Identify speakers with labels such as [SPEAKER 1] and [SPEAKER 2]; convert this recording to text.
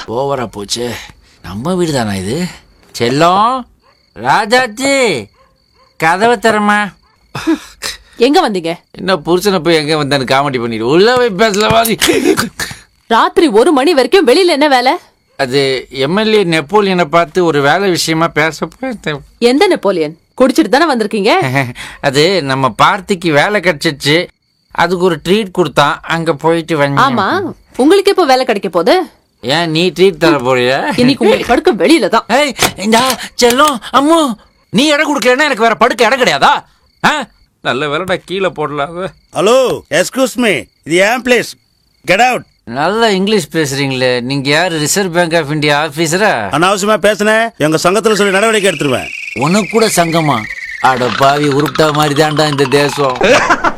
[SPEAKER 1] ஓவரா போச்சு நம்ம வீடு தானா இது செல்லம் ராஜாச்சி கதவை தரமா
[SPEAKER 2] எங்க வந்தீங்க
[SPEAKER 1] என்ன புருஷனை போய் எங்க வந்தான்னு காமெடி பண்ணிடு உள்ள போய் பேசலவாதி
[SPEAKER 2] ராத்திரி ஒரு மணி வரைக்கும் வெளியில என்ன வேலை
[SPEAKER 1] அது எம்எல்ஏ நெப்போலியனை பார்த்து ஒரு வேலை விஷயமா பேச போயிருந்தேன்
[SPEAKER 2] எந்த நெப்போலியன் குடிச்சிட்டு தானே வந்திருக்கீங்க
[SPEAKER 1] அது நம்ம பார்ட்டிக்கு வேலை கிடைச்சிச்சு அதுக்கு ஒரு ட்ரீட் கொடுத்தான் அங்க போயிட்டு வந்து
[SPEAKER 2] ஆமா உங்களுக்கு எப்போ வேலை கிடைக்க போகுது
[SPEAKER 1] ஏன் நீ ட்ரீட் தர போறியா
[SPEAKER 2] இன்னைக்கு உங்களுக்கு படுக்க வெளியில தான்
[SPEAKER 1] ஏய் இந்தா செல்லம் அம்மு நீ இடம் கொடுக்கலன்னா எனக்கு வேற படுக்க இடம் கிடையாதா ஆ? நல்ல வேலைடா கீழே போடலாம்
[SPEAKER 3] ஹலோ எஸ்கூஸ் மீ இது ஏன் பிளேஸ் கெட் அவுட்
[SPEAKER 1] நல்ல இங்கிலீஷ் பேசுறீங்களே நீங்க யாரு ரிசர்வ் பேங்க் ஆஃப் இந்தியா ஆபீசரா
[SPEAKER 3] அனாவசியமா பேசுனேன் எங்க சங்கத்துல சொல்லி நடவடிக்கை எடுத்துருவேன்
[SPEAKER 1] உனக்கு கூட சங்கமா அட பாவி உருப்பிட்டா மாதிரி தான்டா இந்த தேசம்